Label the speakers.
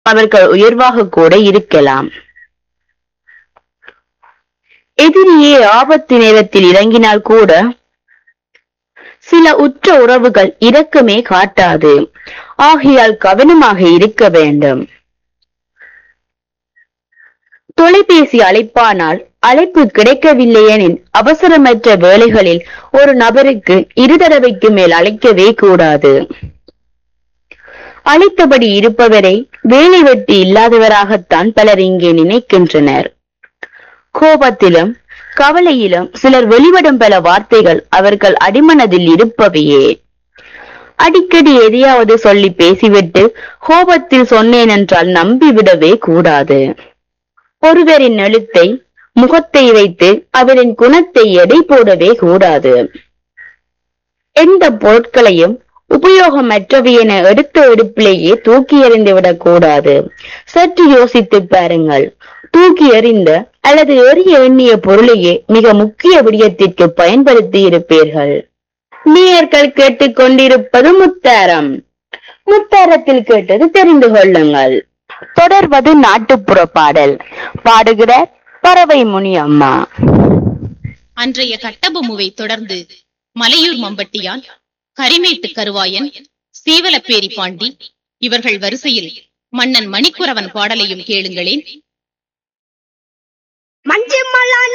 Speaker 1: அவர்கள் உயர்வாக கூட இருக்கலாம் எதிரியே ஆபத்து நேரத்தில் இறங்கினால் கூட சில உற்ற உறவுகள் இரக்கமே காட்டாது ஆகையால் கவனமாக இருக்க வேண்டும் தொலைபேசி அழைப்பானால் அழைப்பு கிடைக்கவில்லை எனில் அவசரமற்ற வேளைகளில் ஒரு நபருக்கு இரு தடவைக்கு மேல் அழைக்கவே கூடாது அழைத்தபடி இருப்பவரை வேலை வெட்டி இல்லாதவராகத்தான் பலர் இங்கே நினைக்கின்றனர் கோபத்திலும் கவலையிலும் சிலர் வெளிவிடும் பல வார்த்தைகள் அவர்கள் அடிமனதில் இருப்பவையே அடிக்கடி எதையாவது சொல்லி பேசிவிட்டு கோபத்தில் சொன்னேன் என்றால் நம்பிவிடவே கூடாது ஒருவரின் எழுத்தை முகத்தை வைத்து அவரின் குணத்தை எடை போடவே கூடாது எந்த பொருட்களையும் உபயோகமற்றவை என எடுத்த எடுப்பிலேயே தூக்கி எறிந்து விடக் கூடாது சற்று யோசித்து பாருங்கள் தூக்கி எறிந்த அல்லது எறிய எண்ணிய பொருளையே மிக முக்கிய விடயத்திற்கு பயன்படுத்தி இருப்பீர்கள் நீர்கள் கேட்டுக்கொண்டிருப்பது முத்தாரம் முத்தாரத்தில் கேட்டது தெரிந்து கொள்ளுங்கள் தொடர்வது நாட்டுப்புற பாடல் பாடுகிறார் பறவை முனி அம்மா
Speaker 2: அன்றைய கட்டபொம்முவை தொடர்ந்து மலையூர் மம்பட்டியான் கரிமேட்டு கருவாயன் சீவலப்பேரி பாண்டி இவர்கள் வரிசையில் மன்னன் மணிக்குறவன் பாடலையும் கேளுங்களேன்
Speaker 3: மஞ்சு மலான்